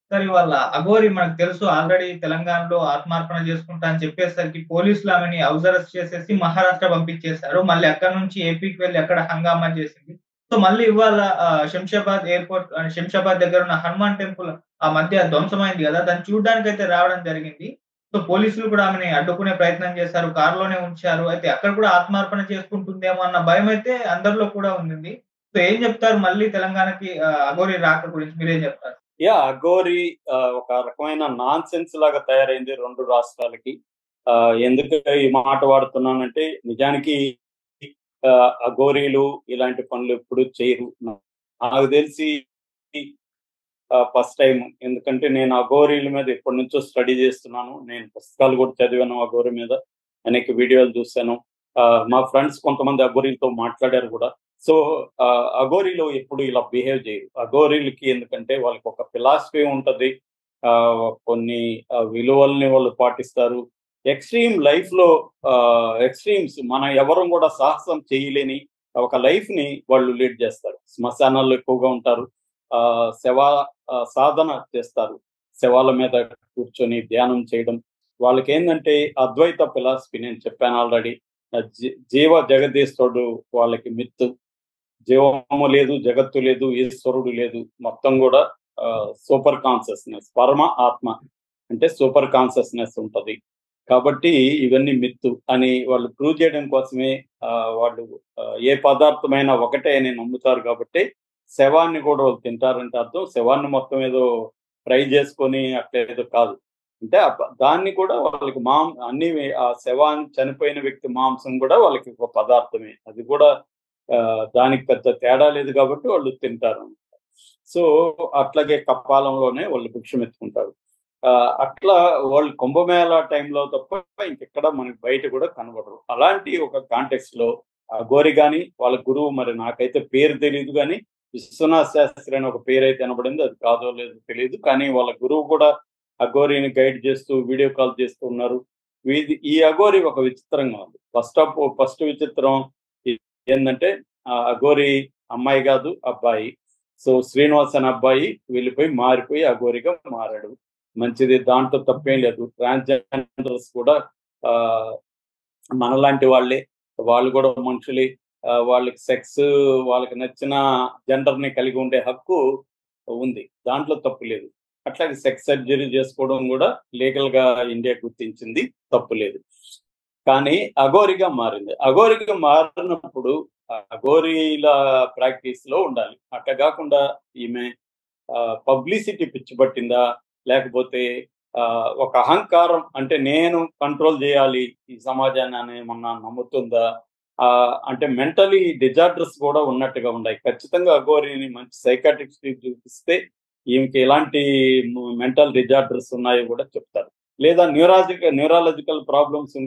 sir ఇవాళ అఘోరి మనకు తెలుసు ఆల్రెడీ తెలంగాణలో ఆత్మార్పణ చేసుకుంటా అని చెప్పేసరికి పోలీసులు ఆమెని హౌస్ అరెస్ట్ చేసేసి మహారాష్ట్ర పంపించేశారు మళ్ళీ అక్కడ నుంచి ఏపీకి వెళ్ళి అక్కడ హంగామా చేసింది సో మళ్ళీ ఇవాళ ఆ, శంషాబాద్ ఎయిర్పోర్ట్ ఆ, శంషాబాద్ దగ్గర ఉన్న హనుమాన్ టెంపుల్ ఆ మధ్య ధ్వంసమైంది కదా దాన్ని చూడడానికి అయితే రావడం జరిగింది సో పోలీసులు కూడా ఆమెని అడ్డుకునే ప్రయత్నం చేశారు కారులోనే ఉంచారు అయితే అక్కడ కూడా ఆత్మార్పణ చేసుకుంటుందేమో అన్న భయం అయితే అందరిలో కూడా ఉంది సో ఏం చెప్తారు మళ్ళీ తెలంగాణకి ఆ, అఘోరి రాక గురించి మీరేం చెప్తారు యా అఘోరి ఆ, ఒక రకమైన నాన్ సెన్స్ లాగా తయారైంది రెండు రాష్ట్రాలకి ఆ, ఎందుకు ఈ మాట వాడుతున్నానంటే నిజానికి ఆ, అఘోరీలు ఇలాంటి పనులు ఎప్పుడు చేయరు నాకు తెలిసి ఫస్ట్ టైం ఎందుకంటే నేను అఘోరీల మీద ఎప్పటి నుంచో స్టడీ చేస్తున్నాను నేను పుస్తకాలు కూడా చదివాను అఘోరి మీద అనేక వీడియోలు చూశాను ఆ, మా ఫ్రెండ్స్ కొంతమంది అఘోరీలతో మాట్లాడారు కూడా సో ఆ, అఘోరీలో ఎప్పుడు ఇలా బిహేవ్ చేయరు అఘోరీలకి ఎందుకంటే వాళ్ళకి ఒక ఫిలాసఫీ ఉంటది ఆ, కొన్ని ఆ, విలువల్ని వాళ్ళు పాటిస్తారు ఎక్స్ట్రీమ్ లైఫ్ లో ఎక్స్ట్రీమ్స్ మన ఎవరు కూడా సాహసం చేయలేని ఒక లైఫ్ ని వాళ్ళు లీడ్ చేస్తారు శ్మశానాల్లో ఎక్కువగా ఉంటారు ఆ శవ ఆ, సాధన చేస్తారు శవాల మీద కూర్చొని ధ్యానం చేయడం వాళ్ళకి ఏంటంటే అద్వైత ఫిలాసఫీ నేను చెప్పాను ఆల్రెడీ జీవ జగదీశ్వరుడు వాళ్ళకి మిత్తు జీవము లేదు జగత్తు లేదు ఈశ్వరుడు లేదు మొత్తం కూడా సూపర్ కాన్షియస్నెస్ పరమ ఆత్మ అంటే సూపర్ కాన్షియస్నెస్ ఉంటది కాబట్టి ఇవన్నీ మిత్తు అని వాళ్ళు ప్రూవ్ చేయడం కోసమే ఆ, వాళ్ళు ఆ, ఏ పదార్థమైనా ఒకటే అని నమ్ముతారు కాబట్టి శవాన్ని కూడా వాళ్ళు తింటారంటే అర్థం శవాన్ని మొత్తం ఏదో ఫ్రై చేసుకొని అట్లా ఏదో కాదు అంటే ఆ- దాన్ని కూడా వాళ్ళకి మాం అన్ని ఆ శవాన్ని చనిపోయిన వ్యక్తి మాంసం కూడా వాళ్ళకి ఒక పదార్థమే అది కూడా ఆ, దానికి పెద్ద తేడా లేదు కాబట్టి వాళ్ళు తింటారు సో అట్లాగే కప్పాలంలోనే వాళ్ళు భిక్షం ఎత్తుకుంటారు ఆ, అట్లా వాళ్ళు కుంభమేళ టైంలో తప్ప ఇంకెక్కడ మనకి బయట కూడా కనబడరు అలాంటి ఒక కాంటెక్స్ట్ లో ఆ గోరి గాని వాళ్ళ గురువు మరి నాకైతే పేరు తెలియదు కానీ విశ్వనాథ్ శాస్త్రి అని ఒక పేరు అయితే కనబడింది అది కాదో లేదో తెలియదు కానీ వాళ్ళ గురువు కూడా అఘోరిని గైడ్ చేస్తూ వీడియో కాల్ చేస్తూ ఉన్నారు వీది ఈ అఘోరి ఒక విచిత్రంగా ఉంది ఫస్ట్ ఆఫ్ ఫస్ట్ విచిత్రం ఈ- ఏంటంటే ఆ అఘోరి అమ్మాయి కాదు అబ్బాయి సో శ్రీనివాస్ అనే అబ్బాయి వెళ్ళిపోయి మారిపోయి అఘోరిగా మారాడు మంచిది దాంట్లో తప్పేం లేదు ట్రాన్స్జెండర్స్ కూడా ఆ మనలాంటి వాళ్ళే వాళ్ళు కూడా మనుషులే ఆ, వాళ్ళకి సెక్స్ వాళ్ళకి నచ్చిన జెండర్ ని కలిగి ఉండే హక్కు ఉంది దాంట్లో తప్పు లేదు అట్లాగే సెక్స్ సర్జరీ చేసుకోవడం కూడా లీగల్ గా ఇండియా గుర్తించింది తప్పు లేదు కానీ అఘోరిగా మారింది అఘోరిగా మారినప్పుడు అఘోరీల ప్రాక్టీస్ లో ఉండాలి అట్లా కాకుండా ఈమె పబ్లిసిటీ పిచ్చి పట్టిందా లేకపోతే ఆ, ఒక అహంకారం అంటే నేను కంట్రోల్ చేయాలి ఈ సమాజాన్ని అని ఏమన్నా నమ్ముతుందా ఆ, అంటే మెంటలీ డిజార్డర్స్ కూడా ఉన్నట్టుగా ఉన్నాయి ఖచ్చితంగా అఘోరిని మంచి సైకాట్రిక్స్ చూపిస్తే ఈమెకి ఎలాంటి మెంటల్ డిజార్డర్స్ ఉన్నాయో కూడా చెప్తారు లేదా న్యూరాజికల్ న్యూరాలజికల్ ప్రాబ్లమ్స్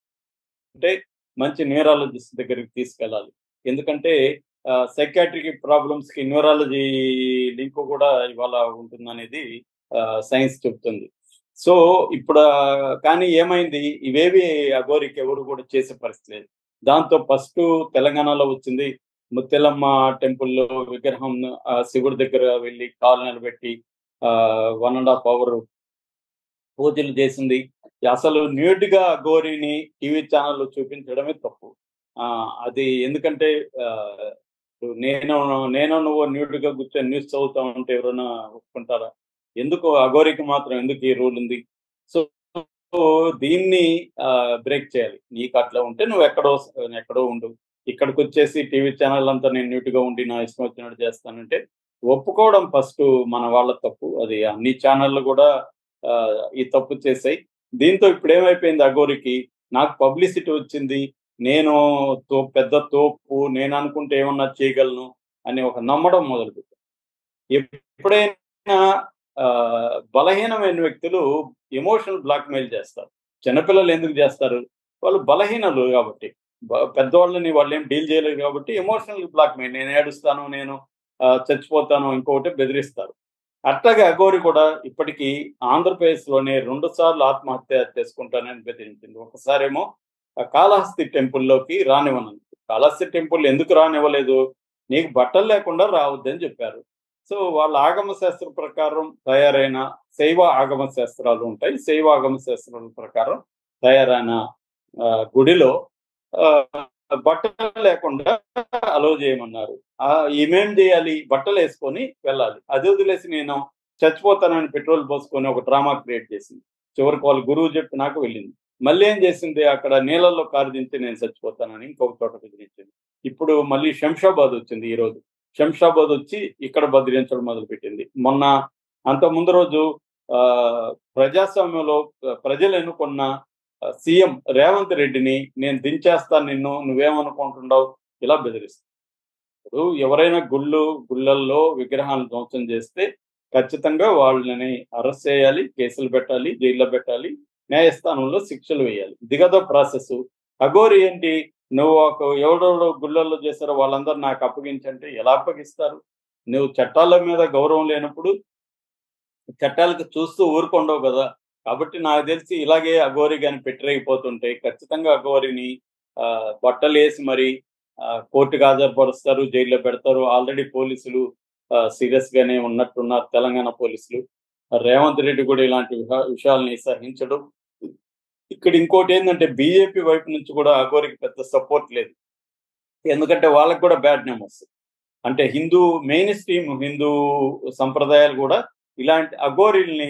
ఉంటే మంచి న్యూరాలజిస్ట్ దగ్గరికి తీసుకెళ్ళాలి ఎందుకంటే సైకాట్రిక్ ప్రాబ్లమ్స్ కి న్యూరాలజీ లింక్ కూడా ఇవాళ ఉంటుందనేది సైన్స్ చెప్తుంది సో ఇప్పుడు ఆ, కానీ ఏమైంది ఇవేవి అఘోరికి ఎవరు కూడా చేసే పరిస్థితి లేదు దాంతో ఫస్ట్ తెలంగాణలో వచ్చింది ముత్యాలమ్మ టెంపుల్లో విగ్రహం ఆ, శివుడి దగ్గర వెళ్ళి కాలు నిలబెట్టి వన్ అండ్ హాఫ్ అవర్ పూజలు చేసింది అసలు న్యూడ్ గా గోరిని టీవీ ఛానల్లో చూపించడమే తప్పు ఆ, అది ఎందుకంటే ఆ, నేను నేను నువ్వు న్యూడ్ గా కూర్చొని న్యూస్ చదువుతా ఉంటే ఎవరైనా ఒప్పుకుంటారా ఎందుకు అఘోరికి మాత్రం ఎందుకు ఈ రూల్ ఉంది సో సో దీన్ని బ్రేక్ చేయాలి నీకు అట్లా ఉంటే నువ్వు ఎక్కడో ఎక్కడో ఉండు ఇక్కడికి వచ్చేసి టీవీ ఛానల్ అంతా నేను నీట్ గా ఉండి నా ఇష్టం వచ్చినట్టు చేస్తానంటే ఒప్పుకోవడం ఫస్ట్ మన వాళ్ళ తప్పు అది అన్ని ఛానళ్ళు కూడా ఆ, ఈ తప్పు చేసాయి దీంతో ఇప్పుడు ఏమైపోయింది అఘోరికి నాకు పబ్లిసిటీ వచ్చింది నేను తో పెద్ద తోపు నేను అనుకుంటే ఏమన్నా చేయగలను అని ఒక నమ్మడం మొదలుపెట్టాను ఎప్పుడైనా ఆ, బలహీనమైన వ్యక్తులు ఎమోషనల్ బ్లాక్మెయిల్ చేస్తారు చిన్నపిల్లలు ఎందుకు చేస్తారు వాళ్ళు బలహీనలు కాబట్టి బ- పెద్దవాళ్ళని వాళ్ళు ఏం డీల్ చేయలేరు కాబట్టి ఎమోషనల్ బ్లాక్మెయిల్ నేను ఏడుస్తాను నేను ఆ, చచ్చిపోతాను ఇంకొకటి బెదిరిస్తారు అట్లాగే అఘోరి కూడా ఇప్పటికీ ఆంధ్రప్రదేశ్ లోనే రెండు సార్లు ఆత్మహత్య చేసుకుంటానని బెదిరించింది ఒకసారేమో ఆ కాళహస్తి టెంపుల్లోకి రానివ్వనంది కాళహస్తి టెంపుల్ ఎందుకు రానివ్వలేదు నీకు బట్టలు లేకుండా రావద్దని చెప్పారు సో వాళ్ళ ఆగమ శాస్త్ర ప్రకారం తయారైన శైవ ఆగమ శాస్త్రాలు ఉంటాయి శైవ ఆగమ శాస్త్రాల ప్రకారం తయారైన ఆ, గుడిలో ఆ, బట్టలు లేకుండా అలో చేయమన్నారు ఆ ఏమేం చేయాలి బట్టలు వేసుకొని వెళ్ళాలి అది వదిలేసి నేను చచ్చిపోతానని పెట్రోల్ పోసుకొని ఒక డ్రామా క్రియేట్ చేసింది చివరికి వాళ్ళ గురువు చెప్పి నాకు వెళ్ళింది మళ్ళీ ఏం చేసింది అక్కడ నీళ్ళల్లో కారు దించి నేను చచ్చిపోతానని ఇంకొక చోట బెదిరించింది ఇప్పుడు మళ్ళీ శంషాబాద్ వచ్చింది ఈ రోజు శంషాబాద్ వచ్చి ఇక్కడ బెదిరించడం మొదలుపెట్టింది మొన్న అంత ముందు రోజు ఆ ప్రజాస్వామ్యంలో ప్రజలు ఎన్నుకున్న సీఎం రేవంత్ రెడ్డిని నేను దించేస్తాను నిన్ను నువ్వేమనుకుంటున్నావు ఇలా బెదిరిస్తాను ఇప్పుడు ఎవరైనా గుళ్ళు గుళ్ళల్లో విగ్రహాలను ధ్వంసం చేస్తే ఖచ్చితంగా వాళ్ళని అరెస్ట్ చేయాలి కేసులు పెట్టాలి జైల్లో పెట్టాలి న్యాయస్థానంలో శిక్షలు వేయాలి ఇది కదా ప్రాసెస్ అఘోరి ఏంటి నువ్వు ఒక ఎవడెవడో గుళ్ళల్లో చేస్తారో వాళ్ళందరూ నాకు అప్పగించంటే ఎలా అప్పగిస్తారు నువ్వు చట్టాల మీద గౌరవం లేనప్పుడు చట్టాలకు చూస్తూ ఊరుకుండవు కదా కాబట్టి నాకు తెలిసి ఇలాగే అఘోరి కానీ పెట్టరేగిపోతుంటే ఖచ్చితంగా అఘోరిని ఆ, బట్టలు వేసి మరి ఆ, కోర్టుకు హాజరుపరుస్తారు జైల్లో పెడతారు ఆల్రెడీ పోలీసులు సీరియస్ గానే ఉన్నట్టున్నారు తెలంగాణ పోలీసులు రేవంత్ రెడ్డి కూడా ఇలాంటి విష- విషయాల్ని సహించడం ఇక్కడ ఇంకోటి ఏంటంటే బీజేపీ వైపు నుంచి కూడా అఘోరికి పెద్ద సపోర్ట్ లేదు ఎందుకంటే వాళ్ళకి కూడా బ్యాడ్ నేమ్ వస్తుంది అంటే హిందూ మెయిన్ స్ట్రీమ్ హిందూ సంప్రదాయాలు కూడా ఇలాంటి అఘోరిల్ని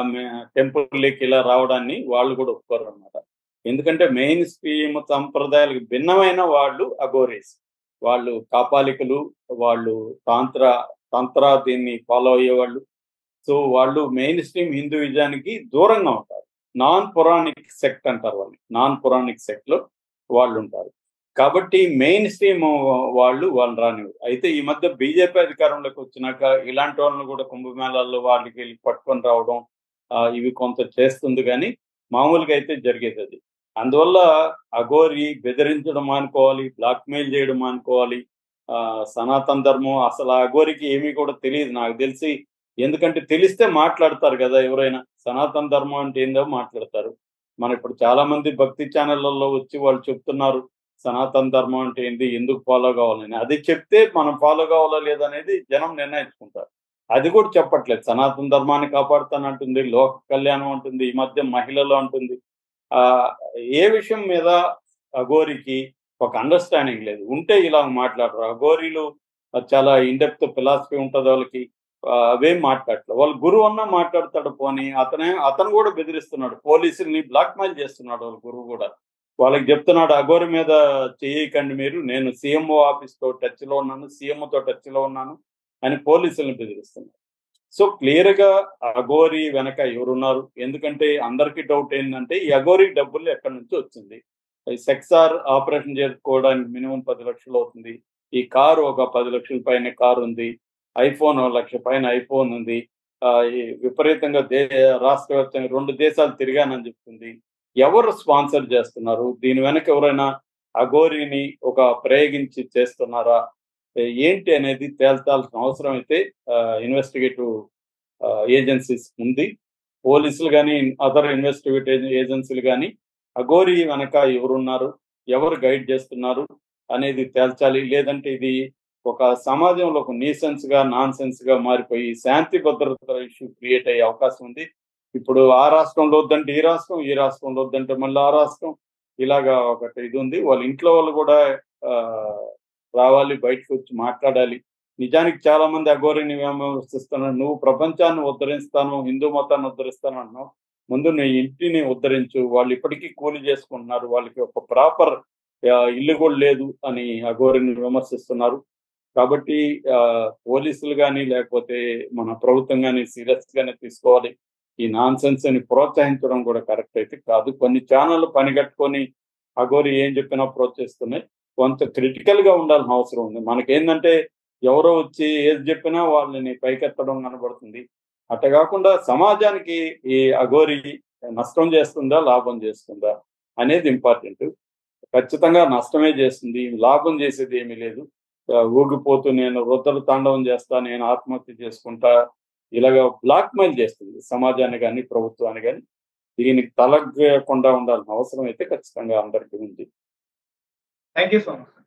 టెంపుల్లోకి ఇలా రావడాన్ని వాళ్ళు కూడా ఒప్పుకోరు అనమాట ఎందుకంటే మెయిన్ స్ట్రీమ్ సంప్రదాయాలకు భిన్నమైన వాళ్ళు అఘోరీస్ వాళ్ళు కాపాలికలు వాళ్ళు తాంత్ర తంత్ర దీన్ని ఫాలో అయ్యేవాళ్ళు సో వాళ్ళు మెయిన్ స్ట్రీమ్ హిందూయిజానికి దూరంగా ఉంటారు నాన్ పురాణిక్ సెక్ట్ అంటారు వాళ్ళని నాన్ పురాణిక్ సెక్ట్ లో వాళ్ళు ఉంటారు కాబట్టి మెయిన్ స్ట్రీమ్ వాళ్ళు వాళ్ళు రానివ్వరు అయితే ఈ మధ్య బీజేపీ అధికారంలోకి వచ్చినాక ఇలాంటి వాళ్ళని కూడా కుంభమేళాల్లో వాళ్ళకి వెళ్ళి పట్టుకొని రావడం ఆ, ఇవి కొంత చేస్తుంది కానీ మామూలుగా అయితే జరిగేది అది అందువల్ల అఘోరి బెదిరించడం అనుకోవాలి బ్లాక్మెయిల్ చేయడం అనుకోవాలి ఆ సనాతన ధర్మం అసలు ఆ అఘోరికి ఏమీ కూడా తెలియదు నాకు తెలిసి ఎందుకంటే తెలిస్తే మాట్లాడతారు కదా ఎవరైనా సనాతన ధర్మం అంటే ఏందో మాట్లాడతారు మన ఇప్పుడు చాలా మంది భక్తి ఛానళ్లలో వచ్చి వాళ్ళు చెప్తున్నారు సనాతన ధర్మం అంటే ఏంది ఎందుకు ఫాలో కావాలని అది చెప్తే మనం ఫాలో కావాలా లేదనేది జనం నిర్ణయించుకుంటారు అది కూడా చెప్పట్లేదు సనాతన ధర్మాన్ని కాపాడుతానంటుంది లోక కళ్యాణం అంటుంది ఈ మధ్య మహిళలు అంటుంది ఆ ఏ విషయం మీద అఘోరికి ఒక అండర్స్టాండింగ్ లేదు ఉంటే ఇలా మాట్లాడరు అఘోరీలు చాలా ఇండెప్త్ ఫిలాసఫీ ఉంటుంది వాళ్ళకి ఆ, అవేం మాట్లాడట్లేదు వాళ్ళ గురువు అన్నా మాట్లాడతాడు పోని అతనే అతను కూడా బెదిరిస్తున్నాడు పోలీసుల్ని బ్లాక్మెయిల్ చేస్తున్నాడు వాళ్ళ గురువు కూడా వాళ్ళకి చెప్తున్నాడు అఘోరి మీద చేయకండి మీరు నేను సీఎంఓ ఆఫీస్ తో టచ్ లో ఉన్నాను సీఎంఓ తో టచ్ లో ఉన్నాను అని పోలీసుల్ని బెదిరిస్తున్నారు సో క్లియర్ గా అఘోరి వెనక ఎవరున్నారు ఎందుకంటే అందరికీ డౌట్ ఏంటంటే ఈ అఘోరి డబ్బులు ఎక్కడి నుంచి వచ్చింది సెక్సార్ ఆపరేషన్ చేసుకోవడానికి మినిమం పది లక్షలు అవుతుంది ఈ కారు ఒక పది లక్షల పైన కారు ఉంది ఐఫోన్ ఒక లక్ష పైన ఐఫోన్ ఉంది ఆ, ఈ విపరీతంగా దే రాష్ట్ర వ్యాప్తంగా రెండు దేశాలు తిరిగానని చెప్తుంది ఎవరు స్పాన్సర్ చేస్తున్నారు దీని వెనక ఎవరైనా అఘోరిని ఒక ప్రయోగించి చేస్తున్నారా ఏ- ఏంటి అనేది తేల్చాల్సిన అవసరం అయితే ఇన్వెస్టిగేటివ్ ఏజెన్సీస్ ఉంది పోలీసులు కానీ అదర్ ఇన్వెస్టిగేటివ్ ఏజెన్సీలు కానీ అఘోరి వెనక ఎవరున్నారు ఎవరు గైడ్ చేస్తున్నారు అనేది తేల్చాలి లేదంటే ఇది ఒక సమాజంలో ఒక నీసెన్స్ గా నాన్ సెన్స్ గా మారిపోయి శాంతి భద్రత ఇష్యూ క్రియేట్ అయ్యే అవకాశం ఉంది ఇప్పుడు ఆ రాష్ట్రంలో వద్దంటే ఈ రాష్ట్రం ఈ రాష్ట్రంలో వద్దంటే మళ్ళీ ఆ రాష్ట్రం ఇలాగా ఒకటి ఇది ఉంది వాళ్ళ ఇంట్లో వాళ్ళు కూడా ఆ, రావాలి బయటకు వచ్చి మాట్లాడాలి నిజానికి చాలా మంది అఘోరిని విమర్శిస్తున్నారు నువ్వు ప్రపంచాన్ని ఉద్ధరిస్తాను హిందూ మతాన్ని ఉద్ధరిస్తాను అన్నావు ముందు నీ ఇంటిని ఉద్ధరించు వాళ్ళు ఇప్పటికీ కూలి చేసుకుంటున్నారు వాళ్ళకి ఒక ప్రాపర్ ఇల్లు కూడా లేదు అని అఘోరిని విమర్శిస్తున్నారు కాబట్టి ఆ, పోలీసులు కానీ లేకపోతే మన ప్రభుత్వం కానీ సీరియస్ గానే తీసుకోవాలి ఈ నాన్ సెన్స్ ని ప్రోత్సహించడం కూడా కరెక్ట్ అయితే కాదు కొన్ని ఛానళ్ళు పనిగట్టుకొని అఘోరి ఏం చెప్పినా ప్రోత్సహిస్తున్నాయి కొంత క్రిటికల్ గా ఉండాల్సిన అవసరం ఉంది మనకేంటంటే ఎవరో వచ్చి ఏది చెప్పినా వాళ్ళని పైకెత్తడం కనబడుతుంది అట్ట కాకుండా సమాజానికి ఈ అఘోరి నష్టం చేస్తుందా లాభం చేస్తుందా అనేది ఇంపార్టెంట్ ఖచ్చితంగా నష్టమే చేస్తుంది లాభం చేసేది ఏమీ లేదు ఆ, ఊగిపోతూ నేను వృద్ధులు తాండవం చేస్తా నేను ఆత్మహత్య చేసుకుంటా ఇలాగ బ్లాక్ మెయిల్ చేస్తుంది సమాజాన్ని కానీ ప్రభుత్వాన్ని కానీ దీనికి తలగకుండా ఉండాల్సిన అవసరం అయితే ఖచ్చితంగా అందరికీ ఉంది థ్యాంక్ యూ సో మచ్